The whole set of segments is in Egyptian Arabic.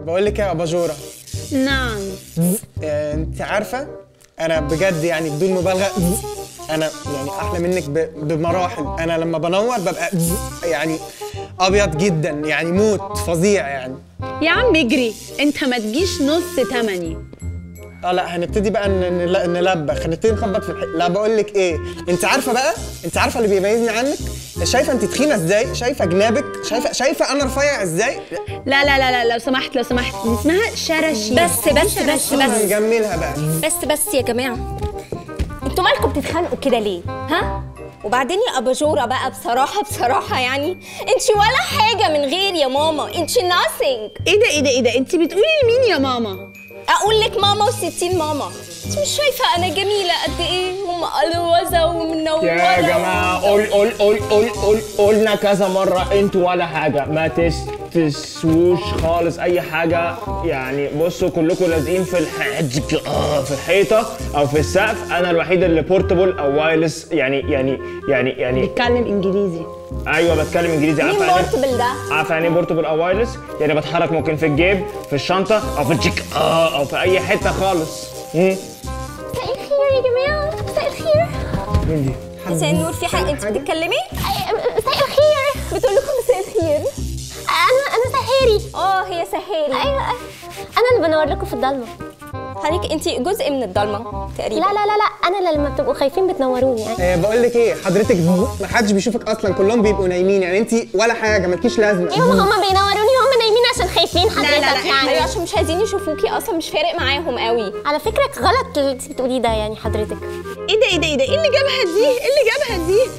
بقول لك ايه يا اباجوره نعم آه، انت عارفه انا بجد يعني بدون مبالغه انا يعني احلى منك ب- بمراحل انا لما بنور ببقى يعني ابيض جدا يعني موت فظيع يعني يا عم اجري انت ما تجيش نص تمني اه لا هنبتدي بقى ن- نل- نلبخ هنبتدي نخبط في الح... لا بقول لك ايه انت عارفه بقى انت عارفه اللي بيميزني عنك شايفه انت تخينه ازاي شايفه جنابك شايفه شايفه انا رفيع ازاي لا لا لا لا لو سمحت لو سمحت دي اسمها شرشي بس بس بس بس نجملها بقى بس بس يا جماعه انتوا مالكم بتتخانقوا كده ليه ها وبعدين يا اباجوره بقى بصراحه بصراحه يعني انت ولا حاجه من غير يا ماما انت nothing ايه ده ايه ده ايه ده انت بتقولي لمين يا ماما اقول لك ماما وستين ماما انت مش شايفه انا جميله قد ايه ومقلوزه ومنوره يا جماعة قول قول قول قول قول قلنا كذا مرة انتوا ولا حاجة ما تستسووش خالص أي حاجة يعني بصوا كلكم لازقين في الح... آه، في الحيطة أو في السقف أنا الوحيد اللي بورتبل أو وايرلس يعني يعني يعني يعني بتكلم انجليزي أيوه بتكلم إنجليزي مين عارفة يعني بورتبل ده عارفة يعني ايه بورتبل أو وايرلس؟ يعني بتحرك ممكن في الجيب في الشنطة أو في الجيك آه أو في أي حتة خالص مم. مساء الخير يا جماعه مساء الخير مين دي؟ مساء النور في حاجه انت بتتكلمي مساء الخير بتقول لكم مساء الخير انا انا سهاري اه هي سهاري ايوه انا اللي بنور لكم في الضلمه حضرتك انت جزء من الضلمه تقريبا لا لا لا لا انا اللي لما بتبقوا خايفين بتنوروني يعني آه بقول لك ايه حضرتك ما حدش بيشوفك اصلا كلهم بيبقوا نايمين يعني انت ولا حاجه مالكيش لازمه ايوه ما هم بينوروني وهم نايمين عشان خايفين لا حضرتك لا لا يعني ايوه عشان مش عايزين يشوفوكي اصلا مش فارق معاهم قوي على فكره غلط اللي انت بتقوليه ده يعني حضرتك ايه ده ايه ده ايه ده ايه اللي جابها دي ايه اللي جابها دي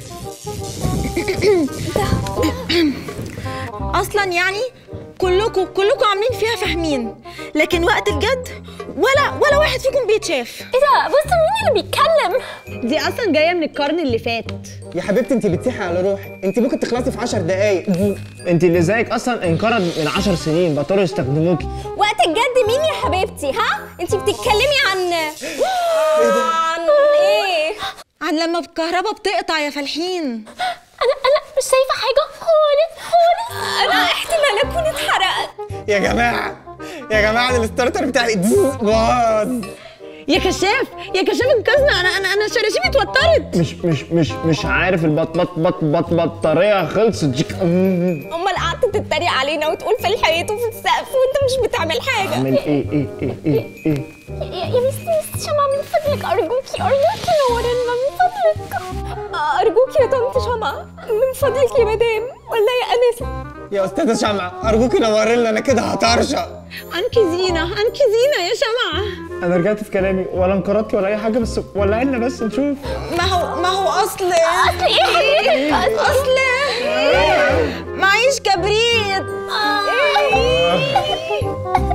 اصلا يعني كلكم كلكم عاملين فيها فاهمين لكن وقت الجد ولا ولا واحد فيكم بيتشاف ايه ده بص مين اللي بيتكلم دي اصلا جايه من القرن اللي فات يا حبيبتي انت بتسيحي على روحي انت ممكن تخلصي في 10 دقايق انت اللي زيك اصلا انقرض من 10 سنين بطلوا يستخدموكي وقت الجد مين يا حبيبتي ها انت بتتكلمي عن عن ايه عن لما الكهرباء بتقطع يا فالحين انا انا مش شايفه حاجه خالص خالص انا احتمال اكون اتحرقت يا جماعه يا جماعه أنا الستارتر بتاعي باظ يا كشاف يا كشاف انقذنا انا انا انا شراشيبي اتوترت مش مش مش مش عارف البط بط بط بط بطاريه خلصت جيك أمم. امال قعدت تتريق علينا وتقول في الحيط وفي السقف وانت مش بتعمل حاجه اعمل ايه ايه ايه ايه ايه يا يا مس مس شمعة من فضلك ارجوكي ارجوكي نورنا من فضلك ارجوك يا طنط شمعة من فضلك يا مدام ولا يا انسه يا استاذه شمعه ارجوكي نوري لنا انا كده هطرشق انقذينا انقذينا يا شمعة انا رجعت في كلامي ولا انقرضتي ولا اي حاجه بس ولعنا بس نشوف ما هو ما هو اصل اصل ايه حضرتك اصل معيش كبريت آه.